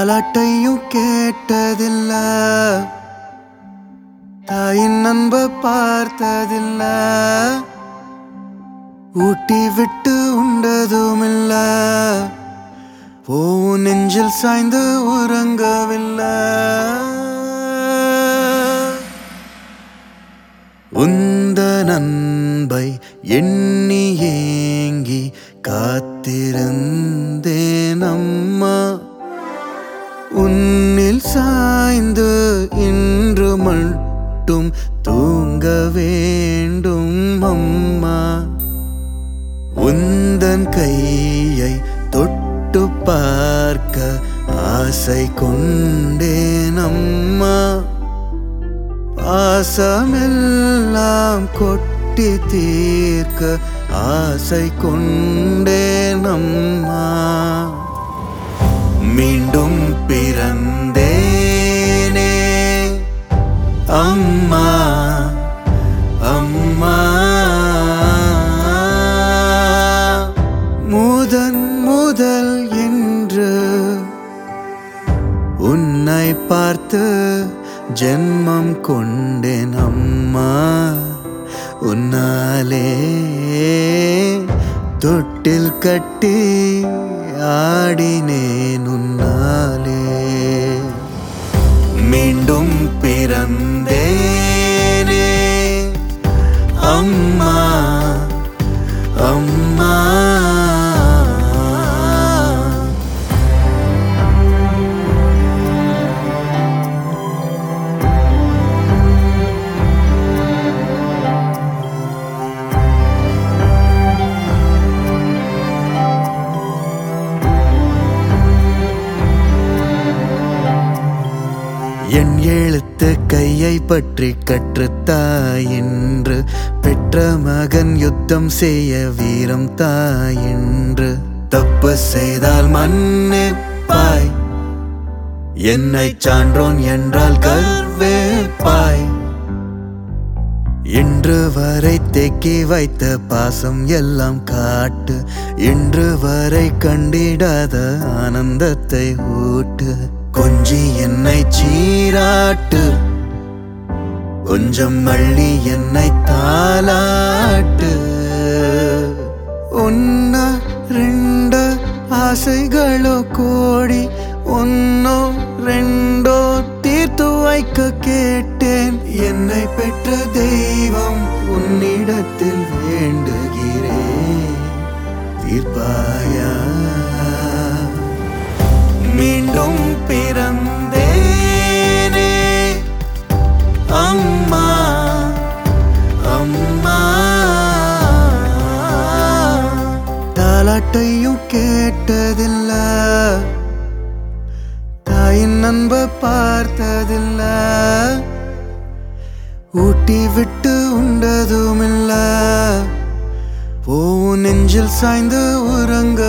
தாலாட்டையும் கேட்டதில்ல தாயின் அன்ப பார்த்ததில்ல ஊட்டி விட்டு உண்டதுமில்ல ஓ நெஞ்சில் சாய்ந்து உறங்கவில்லை உந்த நண்பை எண்ணி ஏங்கி காத்திருந்தேன் அம்மா உன்னில் சாய்ந்து இன்று மட்டும் தூங்க வேண்டும் அம்மா உந்தன் கையை தொட்டு பார்க்க ஆசை கொண்டேன் அம்மா ஆசமெல்லாம் கொட்டி தீர்க்க ஆசை கொண்டேன் அம்மா மீண்டும் பிறந்தேனே அம்மா அம்மா முதன் முதல் என்று உன்னை பார்த்து ஜென்மம் கொண்டேன் அம்மா உன்னாலே தொட்டில் கட்டி ஆடினேன் உன்னாலே மீண்டும் பிறந்தேனே அம்மா அம்மா என் எழுத்து கையை பற்றி கற்றுத்தாய் என்று பெற்ற மகன் யுத்தம் செய்ய வீரம் தாய் என்று தப்பு செய்தால் மன்னிப்பாய் என்னை சான்றோன் என்றால் கர்வேப்பாய் இன்று வரை தேக்கி வைத்த பாசம் எல்லாம் காட்டு இன்று வரை கண்டிடாத ஆனந்தத்தை ஊட்டு கொஞ்சி என்னை சீராட்டு கொஞ்சம் மள்ளி என்னை தாலாட்டு ஒன்ன ரெண்டு ஆசைகளோ கோடி ஒன்னோ ரெண்டோ தீர்த்து வைக்க கேட்டேன் என்னை பெற்ற தெய்வம் உன்னிடத்தில் வேண்டுகிறேன் தீர்ப்பாயா மீண்டும் பிறந்தேனே அம்மா அம்மா தாலாட்டையும் கேட்டதில்ல தாயின் அன்ப பார்த்ததில்ல ஊட்டி விட்டு உண்டதுமில்ல ஓ நெஞ்சில் சாய்ந்து உறங்க